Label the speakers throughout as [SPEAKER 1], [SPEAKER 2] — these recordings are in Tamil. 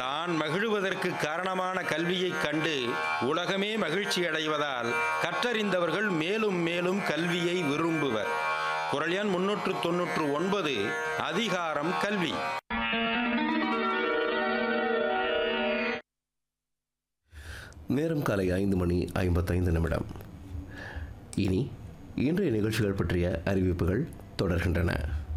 [SPEAKER 1] தான் மகிழுவதற்கு காரணமான கல்வியைக் கண்டு உலகமே மகிழ்ச்சி அடைவதால் கற்றறிந்தவர்கள் மேலும் மேலும் கல்வியை விரும்புவர் குரல் எண் முன்னூற்று தொன்னூற்று ஒன்பது அதிகாரம் கல்வி
[SPEAKER 2] நேரம் காலை ஐந்து மணி ஐம்பத்தைந்து நிமிடம் இனி இன்றைய நிகழ்ச்சிகள் பற்றிய அறிவிப்புகள் தொடர்கின்றன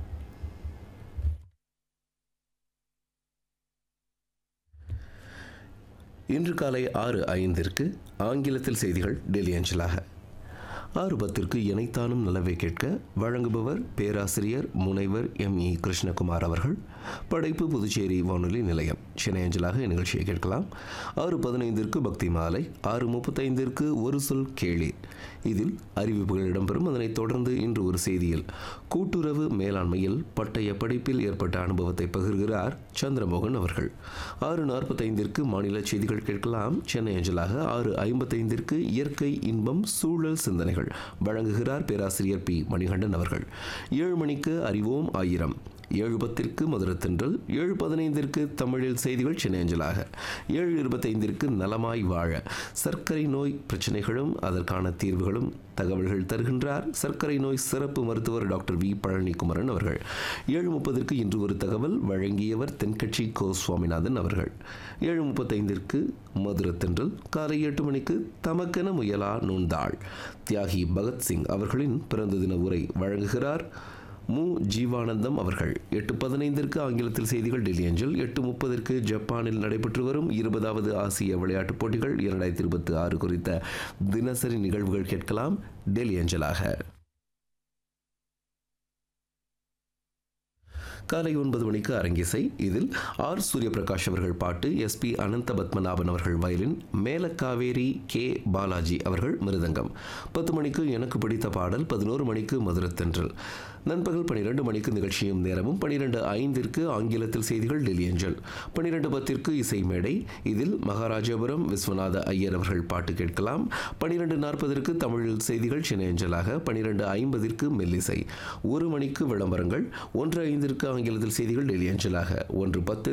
[SPEAKER 2] இன்று காலை ஆறு ஐந்திற்கு ஆங்கிலத்தில் செய்திகள் டெல்லி அஞ்சலாக ஆறு பத்திற்கு இணைத்தானும் நலவை கேட்க வழங்குபவர் பேராசிரியர் முனைவர் எம் இ கிருஷ்ணகுமார் அவர்கள் படைப்பு புதுச்சேரி வானொலி நிலையம் சென்னை அஞ்சலாக இந்நிகழ்ச்சியை கேட்கலாம் ஆறு பதினைந்திற்கு பக்தி மாலை ஆறு முப்பத்தைந்திற்கு ஒரு சொல் கேளி இதில் அறிவிப்புகள் இடம்பெறும் அதனைத் தொடர்ந்து இன்று ஒரு செய்தியில் கூட்டுறவு மேலாண்மையில் பட்டய படிப்பில் ஏற்பட்ட அனுபவத்தை பகிர்கிறார் சந்திரமோகன் அவர்கள் ஆறு நாற்பத்தைந்திற்கு மாநில செய்திகள் கேட்கலாம் சென்னை அஞ்சலாக ஆறு ஐம்பத்தைந்திற்கு இயற்கை இன்பம் சூழல் சிந்தனைகள் வழங்குகிறார் பேராசிரியர் பி மணிகண்டன் அவர்கள் ஏழு மணிக்கு அறிவோம் ஆயிரம் ஏழு பத்திற்கு மதுரத்தென்றல் ஏழு பதினைந்திற்கு தமிழில் செய்திகள் சென்னை அஞ்சலாக ஏழு இருபத்தைந்திற்கு நலமாய் வாழ சர்க்கரை நோய் பிரச்சனைகளும் அதற்கான தீர்வுகளும் தகவல்கள் தருகின்றார் சர்க்கரை நோய் சிறப்பு மருத்துவர் டாக்டர் வி பழனிக்குமரன் அவர்கள் ஏழு முப்பதற்கு இன்று ஒரு தகவல் வழங்கியவர் தென்கட்சி கோ சுவாமிநாதன் அவர்கள் ஏழு முப்பத்தைந்திற்கு மதுரத்தென்றல் காலை எட்டு மணிக்கு தமக்கென முயலா நூந்தாள் தியாகி பகத்சிங் அவர்களின் பிறந்த தின உரை வழங்குகிறார் மு ஜீவானந்தம் அவர்கள் எட்டு பதினைந்திற்கு ஆங்கிலத்தில் செய்திகள் டெல்லி அஞ்சல் எட்டு முப்பதற்கு ஜப்பானில் நடைபெற்று வரும் இருபதாவது ஆசிய விளையாட்டுப் போட்டிகள் இரண்டாயிரத்தி இருபத்தி ஆறு குறித்த தினசரி நிகழ்வுகள் கேட்கலாம் டெல்லி அஞ்சலாக காலை ஒன்பது மணிக்கு அரங்கிசை இதில் ஆர் சூரியபிரகாஷ் அவர்கள் பாட்டு எஸ்பி அனந்த பத்மநாபன் அவர்கள் வயலின் மேலக்காவேரி கே பாலாஜி அவர்கள் மிருதங்கம் பத்து மணிக்கு எனக்கு பிடித்த பாடல் பதினோரு மணிக்கு மதுரத்தென்றல் நண்பகல் பன்னிரெண்டு மணிக்கு நிகழ்ச்சியும் நேரமும் பன்னிரெண்டு ஐந்திற்கு ஆங்கிலத்தில் செய்திகள் டெல்லி அஞ்சல் பன்னிரெண்டு பத்திற்கு இசை மேடை இதில் மகாராஜபுரம் விஸ்வநாத ஐயர் அவர்கள் பாட்டு கேட்கலாம் பன்னிரெண்டு நாற்பதற்கு தமிழில் செய்திகள் சென்னை அஞ்சலாக பன்னிரெண்டு ஐம்பதிற்கு மெல்லிசை ஒரு மணிக்கு விளம்பரங்கள் ஒன்று ஐந்திற்கு ஆங்கிலத்தில் செய்திகள் டெல்லி அஞ்சலாக ஒன்று பத்து